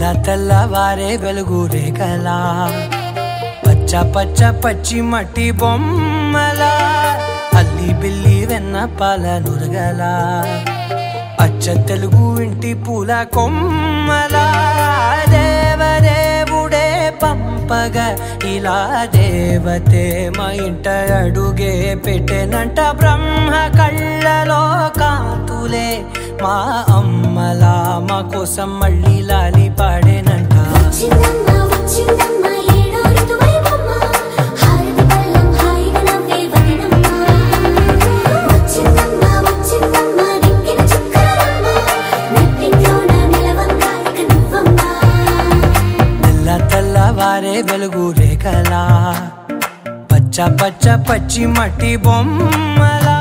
తెల్లవారే వెలుగు రేఖలా పచ్చ పచ్చ పచ్చి మట్టి బొమ్మలా అల్లి బిల్లి వెన్న పాల నురగలా అచ్చ తెలుగు ఇంటి పూల కొమ్మలా దేవదేవుడే పంపగ ఇలా దేవతే మా ఇంట అడుగే పెట్టెనంట బ్రహ్మ కళ్ళలో కాంతులే మా అమ్మలా మా కోసం మళ్ళీ లాలి పాడేనంట వచ్చిందమ్మ వచ్చిందమ్మ ఏడో ఋతువైవమ్మ హారతి పళ్ళం హాయిగా నవ్వే వదనమ్మ వచ్చిందమ్మ వచ్చిందమ్మ దిక్కిన చుక్కలమ్మ నెట్టింట్లోన నిలవంగా ఇక నువ్వమ్మ తెల్ల తెల్లవారే వెలుగు రేఖలా పచ్చ పచ్చ పచ్చి మట్టి బొమ్మలా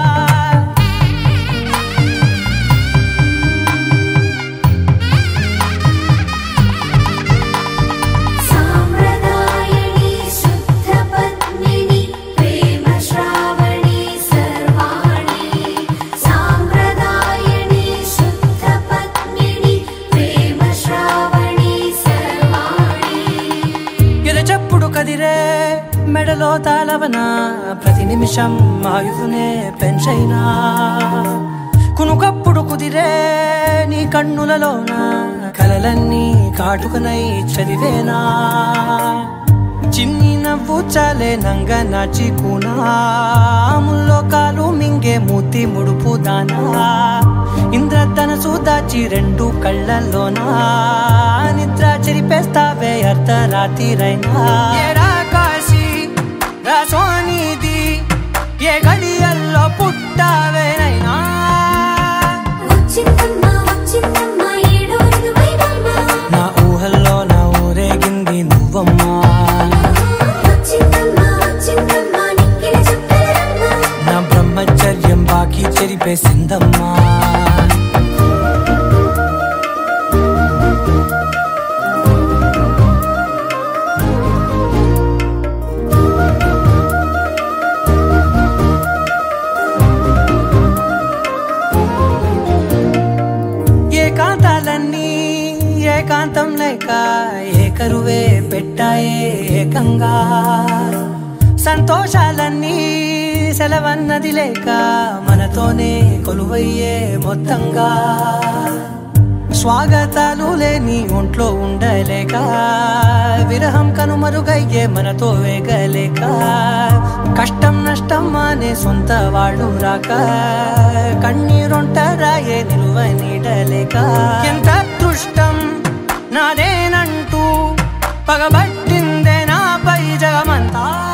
సామ్రదాయని శుద్ధ పద్మిని ప్రేమ శ్రావణి సర్వాణి సామ్రదాయని శుద్ధ పద్మిని ప్రేమ శ్రావణి సర్వాణి ఎరచప్పుడు కదిరే మెడలో తాళవన ప్రతి నిమిషం ఆయుధునే పెంచైనా కునుకప్పుడు కుదిరే నీ కన్నులలోన కలలన్నీ కాటుకనై చదివేనా చిన్ని నవ్వు చాలే నంగ నాచి కూనాముల్లో కాలు మింగే మూతి ముడుపు దానా ఇంద్రధనసు దాచి రెండు కళ్ళల్లోనా నిద్ర చెరిపేస్తావే అర్ధరాత్రిరైనా ఏరా కాశీ రా సోనిది ఏ గడియల్లో పుట్టావేనైనా వచ్చిందమ్మ వచ్చిందమ్మ ఏడో ఋతువైవమ్మ నా ఊహల్లో నా ఊరేగింది నువ్వమ్మా వచ్చిందమ్మ వచ్చిందమ్మ నిక్కిన చుక్కలమ్మ నా బ్రహ్మచర్యం బాకీ చెరిపేసిందమ్మా ఏకాంతాలన్నీ ఏకాంతం లేక ఏకరువే పెట్టాయే ఏకంగా సంతోషాలన్నీ సెలవన్నది లేక మనతోనే కొలువయ్యే మొత్తంగా స్వాగతాలు లేని ఒంట్లో ఉండలేక విరహం కనుమరుగయ్యే మనతో వేగలేక కష్టం నష్టం అనే సొంత వాళ్ళు రాక కన్నీరొంటరాయే నిలువ నీడలేక ఎంత అదృష్టం నాదేనంటూ పగబట్టిందే నాపై జగమంతా